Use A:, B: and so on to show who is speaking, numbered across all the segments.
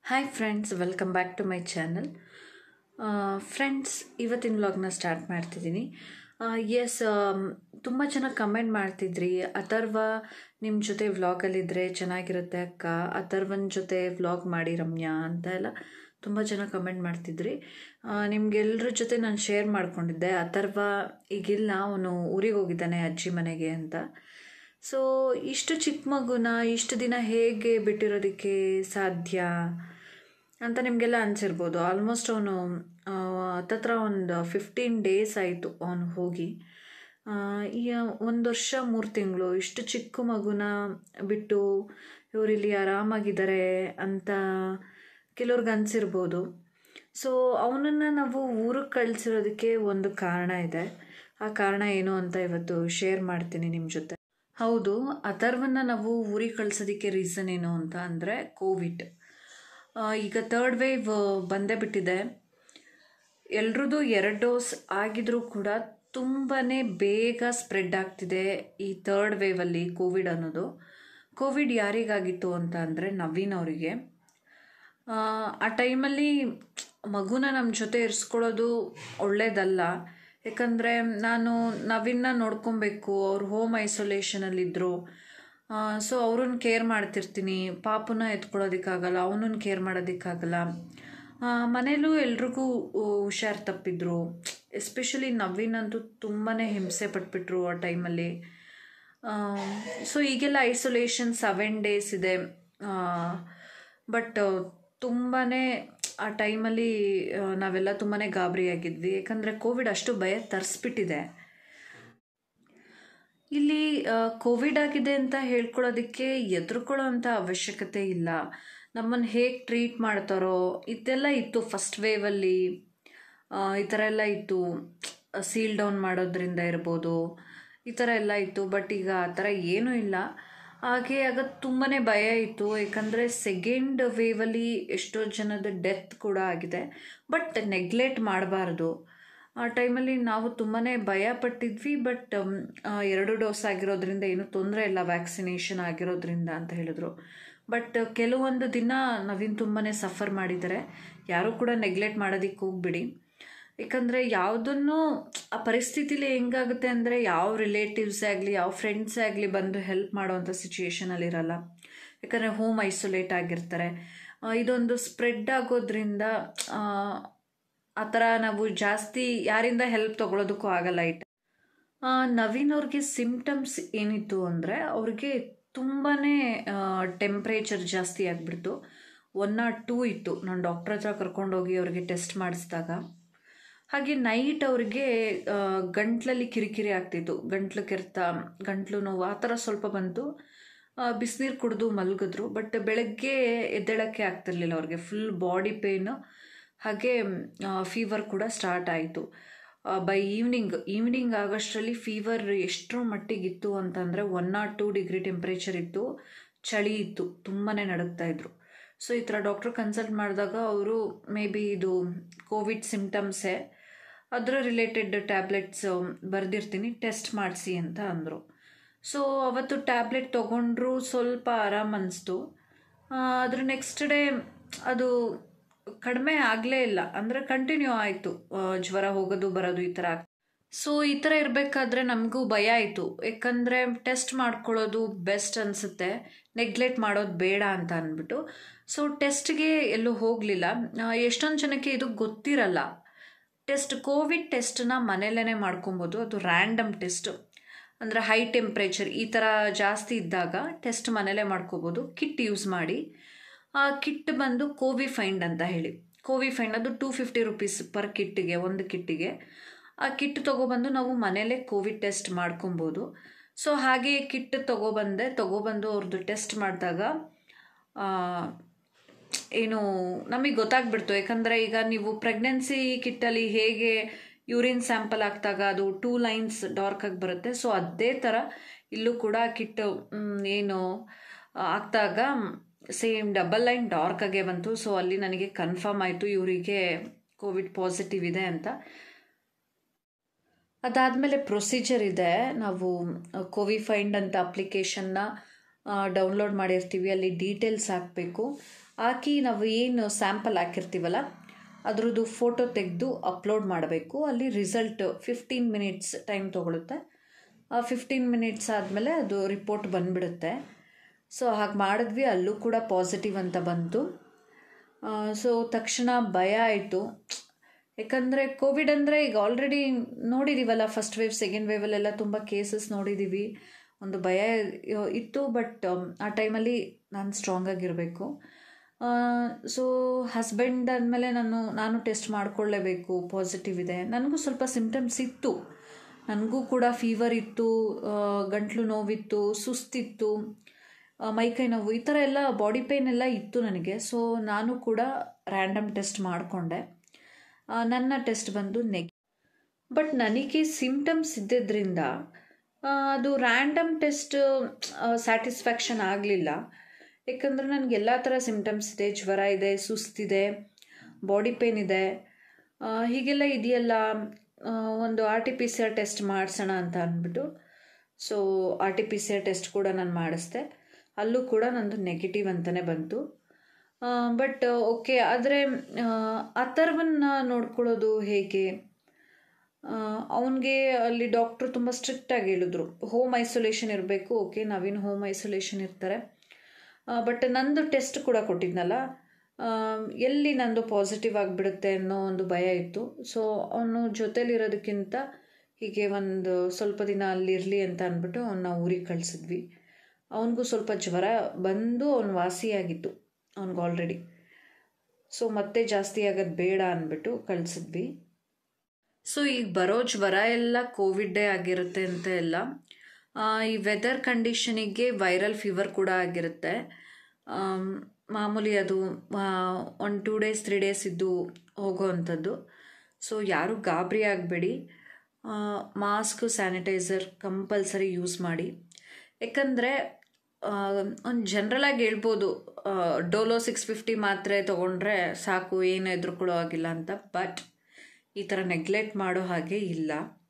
A: hi friends welcome back to my channel friends ಇವತ್ತಿನ ವ್ಲಾಗ್ನ start ಮಾಡ್ತಿದ್ದೀನಿ ಎಸ್ ತುಂಬ ಚೆನ್ನಾಗಿ ಕಮೆಂಟ್ ಮಾಡ್ತಿದ್ರಿ ಅಥರ್ವ ನಿಮ್ಮ ಜೊತೆ ವ್ಲಾಗಲ್ಲಿದ್ದರೆ ಚೆನ್ನಾಗಿರುತ್ತೆ ಅಕ್ಕ ಅಥರ್ವನ ಜೊತೆ ವ್ಲಾಗ್ ಮಾಡಿ ರಮ್ಯಾ ಅಂತ ಎಲ್ಲ ತುಂಬ ಜನ ಕಮೆಂಟ್ ಮಾಡ್ತಿದ್ರಿ ನಿಮ್ಗೆಲ್ಲರ ಜೊತೆ ನಾನು ಶೇರ್ ಮಾಡ್ಕೊಂಡಿದ್ದೆ ಅಥರ್ವ ಈಗಿಲ್ಲ ಅವನು ಊರಿಗೆ ಹೋಗಿದ್ದಾನೆ ಅಜ್ಜಿ ಮನೆಗೆ ಅಂತ ಸೊ ಇಷ್ಟು ಚಿಕ್ಕ ಮಗುನ ಇಷ್ಟು ದಿನ ಹೇಗೆ ಬಿಟ್ಟಿರೋದಕ್ಕೆ ಸಾಧ್ಯ ಅಂತ ನಿಮಗೆಲ್ಲ ಅನಿಸಿರ್ಬೋದು ಆಲ್ಮೋಸ್ಟ್ ಅವನು ಹತ್ತತ್ರ ಒಂದು ಫಿಫ್ಟೀನ್ ಡೇಸ್ ಆಯಿತು ಅವನು ಹೋಗಿ ಈ ಒಂದು ವರ್ಷ ಮೂರು ತಿಂಗಳು ಇಷ್ಟು ಚಿಕ್ಕ ಮಗುನ ಬಿಟ್ಟು ಇವರಿಲ್ಲಿ ಆರಾಮಾಗಿದ್ದಾರೆ ಅಂತ ಕೆಲವ್ರಿಗೆ ಅನಿಸಿರ್ಬೋದು ಸೊ ಅವನನ್ನು ನಾವು ಊರಿಗೆ ಕಳಿಸಿರೋದಕ್ಕೆ ಒಂದು ಕಾರಣ ಇದೆ ಆ ಕಾರಣ ಏನು ಅಂತ ಇವತ್ತು ಶೇರ್ ಮಾಡ್ತೀನಿ ನಿಮ್ಮ ಜೊತೆ ಹೌದು ಅಥರ್ವನ್ನ ನಾವು ಊರಿಗೆ ಕಳ್ಸೋದಕ್ಕೆ ರೀಸನ್ ಏನು ಅಂತ ಅಂದರೆ ಕೋವಿಡ್ ಈಗ ತರ್ಡ್ ವೇವ್ ಬಂದೇ ಬಿಟ್ಟಿದೆ ಎಲ್ರದ್ದು ಎರಡು ಡೋಸ್ ಆಗಿದ್ರೂ ಕೂಡ ತುಂಬಾ ಬೇಗ ಸ್ಪ್ರೆಡ್ ಆಗ್ತಿದೆ ಈ ತರ್ಡ್ ವೇವಲ್ಲಿ ಕೋವಿಡ್ ಅನ್ನೋದು ಕೋವಿಡ್ ಯಾರಿಗಾಗಿತ್ತು ಅಂತ ಅಂದರೆ ನವೀನ್ ಅವರಿಗೆ ಆ ಟೈಮಲ್ಲಿ ಮಗುನ ನಮ್ಮ ಜೊತೆ ಇರಿಸ್ಕೊಳ್ಳೋದು ಒಳ್ಳೇದಲ್ಲ ಯಾಕಂದರೆ ನಾನು ನವೀನ್ನ ನೋಡ್ಕೊಬೇಕು ಅವ್ರು ಹೋಮ್ ಐಸೋಲೇಷನಲ್ಲಿದ್ದರು ಸೊ ಅವ್ರನ್ನ ಕೇರ್ ಮಾಡ್ತಿರ್ತೀನಿ ಪಾಪನ ಎತ್ಕೊಳ್ಳೋದಕ್ಕಾಗಲ್ಲ ಅವನನ್ನ ಕೇರ್ ಮಾಡೋದಕ್ಕಾಗಲ್ಲ ಮನೇಲೂ ಎಲ್ರಿಗೂ ಹುಷಾರು ತಪ್ಪಿದ್ರು ಎಸ್ಪೆಷಲಿ ನವೀನ್ ಅಂತೂ ತುಂಬಾ ಹಿಂಸೆ ಪಟ್ಬಿಟ್ರು ಆ ಟೈಮಲ್ಲಿ ಸೊ ಈಗೆಲ್ಲ ಐಸೋಲೇಷನ್ ಸೆವೆನ್ ಡೇಸ್ ಇದೆ ಬಟ್ ತುಂಬಾ ಆ ಟೈಮಲ್ಲಿ ನಾವೆಲ್ಲ ತುಂಬಾ ಗಾಬರಿಯಾಗಿದ್ವಿ ಯಾಕಂದರೆ ಕೋವಿಡ್ ಅಷ್ಟು ಭಯ ತರಿಸ್ಬಿಟ್ಟಿದೆ ಇಲ್ಲಿ ಕೋವಿಡ್ ಆಗಿದೆ ಅಂತ ಹೇಳ್ಕೊಳ್ಳೋದಕ್ಕೆ ಎದುರ್ಕೊಳ್ಳೋ ಅಂಥ ಅವಶ್ಯಕತೆ ಇಲ್ಲ ನಮ್ಮನ್ನು ಹೇಗೆ ಟ್ರೀಟ್ ಮಾಡ್ತಾರೋ ಇದೆಲ್ಲ ಇತ್ತು ಫಸ್ಟ್ ವೇವಲ್ಲಿ ಈ ಥರ ಎಲ್ಲ ಇತ್ತು ಸೀಲ್ ಡೌನ್ ಮಾಡೋದ್ರಿಂದ ಇರ್ಬೋದು ಈ ಥರ ಎಲ್ಲ ಇತ್ತು ಬಟ್ ಈಗ ಆ ಥರ ಏನೂ ಇಲ್ಲ ಹಾಗೆ ಆಗ ತುಂಬಾ ಭಯ ಇತ್ತು ಯಾಕಂದರೆ ಸೆಕೆಂಡ್ ವೇವಲ್ಲಿ ಎಷ್ಟೋ ಜನದ ಡೆತ್ ಕೂಡ ಆಗಿದೆ ಬಟ್ ನೆಗ್ಲೆಕ್ಟ್ ಮಾಡಬಾರ್ದು ಆ ಟೈಮಲ್ಲಿ ನಾವು ತುಂಬಾ ಭಯ ಪಟ್ಟಿದ್ವಿ ಬಟ್ ಎರಡು ಡೋಸ್ ಆಗಿರೋದ್ರಿಂದ ಏನೂ ತೊಂದರೆ ಇಲ್ಲ ವ್ಯಾಕ್ಸಿನೇಷನ್ ಆಗಿರೋದ್ರಿಂದ ಅಂತ ಹೇಳಿದ್ರು ಬಟ್ ಕೆಲವೊಂದು ದಿನ ನವೀನ್ ತುಂಬಾ ಸಫರ್ ಮಾಡಿದ್ದಾರೆ ಯಾರೂ ಕೂಡ ನೆಗ್ಲೆಕ್ಟ್ ಮಾಡೋದಕ್ಕೆ ಹೋಗ್ಬಿಡಿ ಯಾಕಂದರೆ ಯಾವುದನ್ನು ಆ ಪರಿಸ್ಥಿತಿಲಿ ಹೆಂಗಾಗುತ್ತೆ ಅಂದರೆ ಯಾವ ರಿಲೇಟಿವ್ಸೇ ಆಗಲಿ ಯಾವ ಫ್ರೆಂಡ್ಸೇ ಆಗಲಿ ಬಂದು ಹೆಲ್ಪ್ ಮಾಡೋವಂಥ ಸಿಚುಯೇಷನಲ್ಲಿ ಇರಲ್ಲ ಯಾಕಂದರೆ ಹೋಮ್ ಐಸೋಲೇಟ್ ಆಗಿರ್ತಾರೆ ಇದೊಂದು ಸ್ಪ್ರೆಡ್ ಆಗೋದ್ರಿಂದ ಆ ಥರ ನಾವು ಜಾಸ್ತಿ ಯಾರಿಂದ ಹೆಲ್ಪ್ ತೊಗೊಳೋದಕ್ಕೂ ಆಗಲ್ಲ ಇಟ್ ನವೀನ್ ಅವ್ರಿಗೆ ಸಿಮ್ಟಮ್ಸ್ ಏನಿತ್ತು ಅಂದರೆ ಅವ್ರಿಗೆ ತುಂಬಾ ಟೆಂಪ್ರೇಚರ್ ಜಾಸ್ತಿ ಆಗಿಬಿಡ್ತು ಒನ್ ನಾಟ್ ಟೂ ಇತ್ತು ನಾನು ಡಾಕ್ಟ್ರ್ ಹತ್ರ ಕರ್ಕೊಂಡೋಗಿ ಅವ್ರಿಗೆ ಟೆಸ್ಟ್ ಮಾಡಿಸಿದಾಗ ಹಾಗೆ ನೈಟ್ ಅವ್ರಿಗೆ ಗಂಟ್ಲಲ್ಲಿ ಕಿರಿಕಿರಿ ಆಗ್ತಿತ್ತು ಗಂಟ್ಲು ಕೆರೆತ ಗಂಟ್ಲು ನೋವು ಆ ಥರ ಸ್ವಲ್ಪ ಬಂತು ಬಿಸಿನೀರು ಕುಡಿದು ಮಲಗಿದ್ರು ಬಟ್ ಬೆಳಗ್ಗೆ ಎದ್ದೇಳಕ್ಕೆ ಆಗ್ತಿರ್ಲಿಲ್ಲ ಅವ್ರಿಗೆ ಫುಲ್ ಬಾಡಿ ಪೇಯ್ನು ಹಾಗೆ ಫೀವರ್ ಕೂಡ ಸ್ಟಾರ್ಟ್ ಆಯಿತು ಬೈ ಈವ್ನಿಂಗ್ ಈವ್ನಿಂಗ್ ಆಗೋಷ್ಟರಲ್ಲಿ ಫೀವರ್ ಎಷ್ಟರ ಮಟ್ಟಿಗಿತ್ತು ಅಂತಂದರೆ one nought two degree temperature ಇತ್ತು ಚಳಿ ಇತ್ತು ತುಂಬಾ ನಡುಗ್ತಾ ಇದ್ರು ಸೊ ಈ ಥರ ಡಾಕ್ಟ್ರ್ ಕನ್ಸಲ್ಟ್ ಮಾಡಿದಾಗ ಅವರು ಮೇ ಬಿ ಇದು ಕೋವಿಡ್ ಸಿಮ್ಟಮ್ಸೇ ಅದರ ರಿಲೇಟೆಡ್ ಟ್ಯಾಬ್ಲೆಟ್ಸ್ ಬರೆದಿರ್ತೀನಿ ಟೆಸ್ಟ್ ಮಾಡಿಸಿ ಅಂತ ಅಂದರು ಸೊ ಅವತ್ತು ಟ್ಯಾಬ್ಲೆಟ್ ತೊಗೊಂಡ್ರು ಸ್ವಲ್ಪ ಆರಾಮ್ ಅನಿಸ್ತು ಅದ್ರ ನೆಕ್ಸ್ಟ್ ಡೇ ಅದು ಕಡಿಮೆ ಆಗಲೇ ಇಲ್ಲ ಅಂದರೆ ಕಂಟಿನ್ಯೂ ಆಯಿತು ಜ್ವರ ಹೋಗೋದು ಬರೋದು ಈ ಥರ ಸೊ ಈ ಥರ ಇರಬೇಕಾದ್ರೆ ನಮಗೂ ಭಯ ಆಯಿತು ಯಾಕಂದರೆ ಟೆಸ್ಟ್ ಮಾಡ್ಕೊಳ್ಳೋದು ಬೆಸ್ಟ್ ಅನಿಸುತ್ತೆ ನೆಗ್ಲೆಕ್ಟ್ ಮಾಡೋದು ಬೇಡ ಅಂತ ಅಂದ್ಬಿಟ್ಟು ಸೊ ಟೆಸ್ಟ್ಗೆ ಎಲ್ಲೂ ಹೋಗಲಿಲ್ಲ ಎಷ್ಟೊಂದು ಜನಕ್ಕೆ ಇದು ಗೊತ್ತಿರಲ್ಲ ಟೆಸ್ಟ್ ಕೋವಿಡ್ ಟೆಸ್ಟನ್ನ ಮನೇಲೇ ಮಾಡ್ಕೊಬೋದು ಅದು ರ್ಯಾಂಡಮ್ ಟೆಸ್ಟ್ ಅಂದರೆ ಹೈ ಟೆಂಪ್ರೇಚರ್ ಈ ಥರ ಜಾಸ್ತಿ ಇದ್ದಾಗ ಟೆಸ್ಟ್ ಮನೇಲೇ ಮಾಡ್ಕೋಬೋದು ಕಿಟ್ ಯೂಸ್ ಮಾಡಿ ಆ ಕಿಟ್ ಬಂದು ಕೋವಿ ಫೈಂಡ್ ಅಂತ ಹೇಳಿ ಕೋವಿ ಫೈಂಡ್ ಅದು ಟೂ ಫಿಫ್ಟಿ ರುಪೀಸ್ ಪರ್ ಕಿಟ್ಟಿಗೆ ಒಂದು ಕಿಟ್ಟಿಗೆ ಆ ಕಿಟ್ ತೊಗೊಬಂದು ನಾವು ಮನೇಲೇ ಕೋವಿಡ್ ಟೆಸ್ಟ್ ಮಾಡ್ಕೊಬೋದು ಸೊ ಹಾಗೆ ಕಿಟ್ ತೊಗೊಬಂದೆ ತೊಗೊಬಂದು ಅವ್ರದ್ದು ಟೆಸ್ಟ್ ಮಾಡಿದಾಗ ಏನು ನಮಗೆ ಗೊತ್ತಾಗ್ಬಿಡ್ತು ಯಾಕಂದರೆ ಈಗ ನೀವು ಪ್ರೆಗ್ನೆನ್ಸಿ ಕಿಟ್ಟಲ್ಲಿ ಹೇಗೆ ಯೂರಿನ್ ಸ್ಯಾಂಪಲ್ ಹಾಕಿದಾಗ ಅದು ಟೂ ಲೈನ್ಸ್ ಡಾರ್ಕಾಗಿ ಬರುತ್ತೆ ಸೊ ಅದೇ ಥರ ಇಲ್ಲೂ ಕೂಡ ಕಿಟ್ ಏನು ಹಾಕ್ದಾಗ ಸೇಮ್ ಡಬಲ್ ಲೈನ್ ಡಾರ್ಕಾಗೆ ಬಂತು ಸೊ ಅಲ್ಲಿ ನನಗೆ ಕನ್ಫರ್ಮ್ ಆಯಿತು ಇವರಿಗೆ ಕೋವಿಡ್ ಪಾಸಿಟಿವ್ ಇದೆ ಅಂತ ಅದಾದಮೇಲೆ ಪ್ರೊಸೀಜರ್ ಇದೆ ನಾವು ಕೋವಿ ಫೈಂಡ್ ಅಂತ ಅಪ್ಲಿಕೇಶನ್ನ ಡೌನ್ಲೋಡ್ ಮಾಡಿರ್ತೀವಿ ಅಲ್ಲಿ ಡೀಟೇಲ್ಸ್ ಹಾಕಬೇಕು ಹಾಕಿ ನಾವು ಏನು ಸ್ಯಾಂಪಲ್ ಹಾಕಿರ್ತೀವಲ್ಲ ಅದ್ರದ್ದು ಫೋಟೋ ತೆಗೆದು ಅಪ್ಲೋಡ್ ಮಾಡಬೇಕು ಅಲ್ಲಿ ರಿಸಲ್ಟ್ ಫಿಫ್ಟೀನ್ ಮಿನಿಟ್ಸ್ ಟೈಮ್ ತೊಗೊಳುತ್ತೆ ಆ ಫಿಫ್ಟೀನ್ ಮಿನಿಟ್ಸ್ ಆದಮೇಲೆ ಅದು ರಿಪೋರ್ಟ್ ಬಂದುಬಿಡುತ್ತೆ ಸೊ ಹಾಗೆ ಮಾಡಿದ್ವಿ ಅಲ್ಲೂ ಕೂಡ ಪಾಸಿಟಿವ್ ಅಂತ ಬಂತು ಸೊ ತಕ್ಷಣ ಭಯ ಆಯಿತು ಯಾಕಂದರೆ ಕೋವಿಡ್ ಅಂದರೆ ಈಗ ಆಲ್ರೆಡಿ ನೋಡಿದ್ದೀವಲ್ಲ ಫಸ್ಟ್ ವೇವ್ ಸೆಕೆಂಡ್ ವೇವಲ್ಲೆಲ್ಲ ತುಂಬ ಕೇಸಸ್ ನೋಡಿದ್ದೀವಿ ಒಂದು ಭಯ ಇತ್ತು ಬಟ್ ಆ ಟೈಮಲ್ಲಿ ನಾನು ಸ್ಟ್ರಾಂಗ್ ಆಗಿರಬೇಕು ಸೊ ಹಸ್ಬೆಂಡ್ ಆದಮೇಲೆ ನಾನು ನಾನು ಟೆಸ್ಟ್ ಮಾಡಿಕೊಳ್ಳೇಬೇಕು ಪಾಸಿಟಿವ್ ಇದೆ ನನಗೂ ಸ್ವಲ್ಪ ಸಿಮ್ಟಮ್ಸ್ ಇತ್ತು ನನಗೂ ಕೂಡ ಫೀವರ್ ಇತ್ತು ಗಂಟ್ಲು ನೋವಿತ್ತು ಸುಸ್ತಿತ್ತು ಮೈಕೈ ನೋವು ಈ ಥರ ಎಲ್ಲ ಬಾಡಿ ಪೇನ್ ಎಲ್ಲ ಇತ್ತು ನನಗೆ ಸೊ ನಾನು ಕೂಡ ರ್ಯಾಂಡಮ್ ಟೆಸ್ಟ್ ಮಾಡಿಕೊಂಡೆ ನನ್ನ ಟೆಸ್ಟ್ ಬಂದು ನೆಗ್ ಬಟ್ ನನಗೆ ಸಿಮ್ಟಮ್ಸ್ ಇದ್ದಿದ್ದರಿಂದ ಅದು ರ್ಯಾಂಡಮ್ ಟೆಸ್ಟ್ ಸ್ಯಾಟಿಸ್ಫ್ಯಾಕ್ಷನ್ ಆಗಲಿಲ್ಲ ಯಾಕಂದರೆ ನನಗೆ ಎಲ್ಲ ಥರ ಸಿಮ್ಟಮ್ಸ್ ಇದೆ ಜ್ವರ ಇದೆ ಸುಸ್ತಿದೆ ಬಾಡಿ ಪೇನ್ ಇದೆ ಹೀಗೆಲ್ಲ ಇದೆಯಲ್ಲ ಒಂದು R T P C R test ಮಾಡಿಸೋಣ ಅಂತ ಅಂದ್ಬಿಟ್ಟು so R T P C R test ಕೂಡ ನಾನು ಮಾಡಿಸ್ದೆ ಅಲ್ಲೂ ಕೂಡ ನಂದು ನೆಗೆಟಿವ್ ಅಂತಲೇ ಬಂತು ಬಟ್ ಓಕೆ ಆದರೆ ಅಥರ್ವನ್ನ ನೋಡ್ಕೊಳ್ಳೋದು ಹೇಗೆ ಅವನಿಗೆ ಅಲ್ಲಿ ಡಾಕ್ಟ್ರು ತುಂಬ ಸ್ಟ್ರಿಕ್ಟಾಗಿ ಹೇಳಿದ್ರು ಹೋಮ್ ಐಸೋಲೇಷನ್ ಇರಬೇಕು ಓಕೆ ನಾವೇನು ಹೋಮ್ ಐಸೋಲೇಷನ್ ಇರ್ತಾರೆ ಬಟ್ ನಂದು ಟೆಸ್ಟ್ ಕೂಡ ಕೊಟ್ಟಿದ್ನಲ್ಲ ಎಲ್ಲಿ ನಂದು ಪಾಸಿಟಿವ್ ಆಗಿಬಿಡುತ್ತೆ ಅನ್ನೋ ಒಂದು ಭಯ ಇತ್ತು ಸೊ ಅವನು ಜೊತೇಲಿರೋದಕ್ಕಿಂತ ಹೀಗೆ ಒಂದು ಸ್ವಲ್ಪ ದಿನ ಅಲ್ಲಿರಲಿ ಅಂತ ಅಂದ್ಬಿಟ್ಟು ಅವನ್ನ ಊರಿಗೆ ಕಳಿಸಿದ್ವಿ ಅವನಿಗೂ ಸ್ವಲ್ಪ ಜ್ವರ ಬಂದು ಅವನು ವಾಸಿಯಾಗಿತ್ತು ಅವ್ನಿಗೆ ಆಲ್ರೆಡಿ ಸೊ ಮತ್ತೆ ಜಾಸ್ತಿ ಆಗೋದು ಬೇಡ ಅಂದ್ಬಿಟ್ಟು ಕಳಿಸಿದ್ವಿ ಸೊ ಈಗ ಬರೋ ಜ್ವರ ಎಲ್ಲ ಕೋವಿಡ್ಡೇ ಆಗಿರುತ್ತೆ ಅಂತ ಎಲ್ಲ ಈ ವೆದರ್ ಕಂಡೀಷನಿಗೆ ವೈರಲ್ ಫೀವರ್ ಕೂಡ ಆಗಿರುತ್ತೆ ಮಾಮೂಲಿ ಅದು one two days three days ಇದ್ದು ಹೋಗೋ ಅಂಥದ್ದು ಸೊ ಯಾರೂ ಗಾಬರಿ ಆಗಬೇಡಿ ಮಾಸ್ಕ್ ಸ್ಯಾನಿಟೈಸರ್ ಕಂಪಲ್ಸರಿ ಯೂಸ್ ಮಾಡಿ ಯಾಕಂದರೆ ಒಂದು ಜನ್ರಲಾಗಿ ಹೇಳ್ಬೋದು ಡೋಲೋ ಸಿಕ್ಸ್ ಫಿಫ್ಟಿ ಮಾತ್ರೆ ತೊಗೊಂಡ್ರೆ ಸಾಕು ಏನು ಎದುರುಕೊಳ್ಳೋ ಆಗಿಲ್ಲ ಅಂತ ಬಟ್ ಈ ಥರ ನೆಗ್ಲೆಕ್ಟ್ ಮಾಡೋ ಹಾಗೆ ಇಲ್ಲ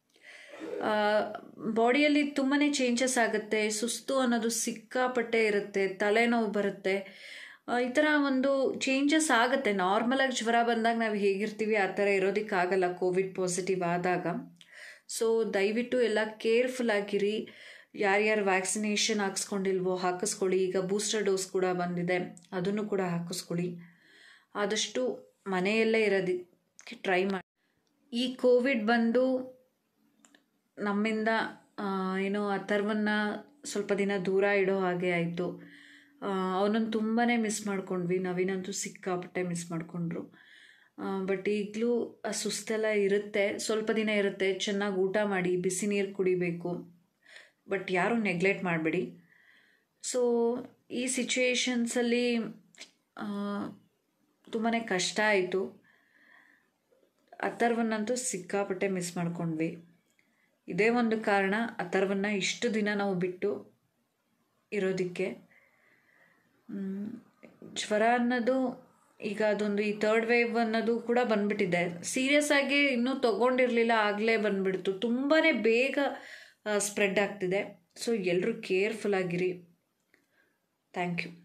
A: ಬಾಡಿಯಲ್ಲಿ ತುಂಬಾ ಚೇಂಜಸ್ ಆಗುತ್ತೆ ಸುಸ್ತು ಅನ್ನೋದು ಸಿಕ್ಕಾಪಟ್ಟೆ ಇರುತ್ತೆ ತಲೆನೋವು ಬರುತ್ತೆ ಈ ಥರ ಒಂದು ಚೇಂಜಸ್ ಆಗುತ್ತೆ ನಾರ್ಮಲಾಗಿ ಜ್ವರ ಬಂದಾಗ ನಾವು ಹೇಗಿರ್ತೀವಿ ಆ ಥರ ಇರೋದಕ್ಕಾಗಲ್ಲ ಕೋವಿಡ್ ಪಾಸಿಟಿವ್ ಆದಾಗ ಸೊ ದಯವಿಟ್ಟು ಎಲ್ಲ ಕೇರ್ಫುಲ್ ಆಗಿರಿ ಯಾರ್ಯಾರು ವ್ಯಾಕ್ಸಿನೇಷನ್ ಹಾಕ್ಸ್ಕೊಂಡಿಲ್ವೋ ಹಾಕಿಸ್ಕೊಳ್ಳಿ ಈಗ ಬೂಸ್ಟರ್ ಡೋಸ್ ಕೂಡ ಬಂದಿದೆ ಅದನ್ನು ಕೂಡ ಹಾಕಿಸ್ಕೊಳ್ಳಿ ಆದಷ್ಟು ಮನೆಯಲ್ಲೇ ಇರೋದಕ್ಕೆ ಟ್ರೈ ಮಾಡಿ ಈ ಕೋವಿಡ್ ಬಂದು ನಮ್ಮಿಂದ ಏನೋ ಅಥರ್ವನ್ನ ಸ್ವಲ್ಪ ದಿನ ದೂರ ಇಡೋ ಹಾಗೆ ಆಯಿತು ಅವನನ್ನು ತುಂಬಾ ಮಿಸ್ ಮಾಡ್ಕೊಂಡ್ವಿ ನವೀನಂತೂ ಸಿಕ್ಕಾಪಟ್ಟೆ ಮಿಸ್ ಮಾಡಿಕೊಂಡ್ರು ಬಟ್ ಈಗಲೂ ಆ ಸುಸ್ತೆಲ್ಲ ಇರುತ್ತೆ ಸ್ವಲ್ಪ ದಿನ ಇರುತ್ತೆ ಚೆನ್ನಾಗಿ ಊಟ ಮಾಡಿ ಬಿಸಿ ನೀರು ಕುಡಿಬೇಕು ಬಟ್ ಯಾರೂ ನೆಗ್ಲೆಕ್ಟ್ ಮಾಡಬೇಡಿ ಸೊ ಈ ಸಿಚುವೇಶನ್ಸಲ್ಲಿ ತುಂಬಾ ಕಷ್ಟ ಆಯಿತು ಅಥರ್ವನ್ನಂತೂ ಸಿಕ್ಕಾಪಟ್ಟೆ ಮಿಸ್ ಮಾಡ್ಕೊಂಡ್ವಿ ಇದೇ ಒಂದು ಕಾರಣ ಅಥರ್ವನ್ನ ಇಷ್ಟು ದಿನ ನಾವು ಬಿಟ್ಟು ಇರೋದಕ್ಕೆ ಜ್ವರ ಅನ್ನೋದು ಈಗ ಅದೊಂದು ಈ ಥರ್ಡ್ ವೇವ್ ಅನ್ನೋದು ಕೂಡ ಬಂದ್ಬಿಟ್ಟಿದೆ ಸೀರಿಯಸ್ ಆಗಿ ಇನ್ನೂ ತೊಗೊಂಡಿರಲಿಲ್ಲ ಆಗಲೇ ಬಂದ್ಬಿಡ್ತು ತುಂಬಾ ಬೇಗ ಸ್ಪ್ರೆಡ್ ಆಗ್ತಿದೆ ಸೊ ಎಲ್ಲರೂ ಕೇರ್ಫುಲ್ ಆಗಿರಿ ಥ್ಯಾಂಕ್ ಯು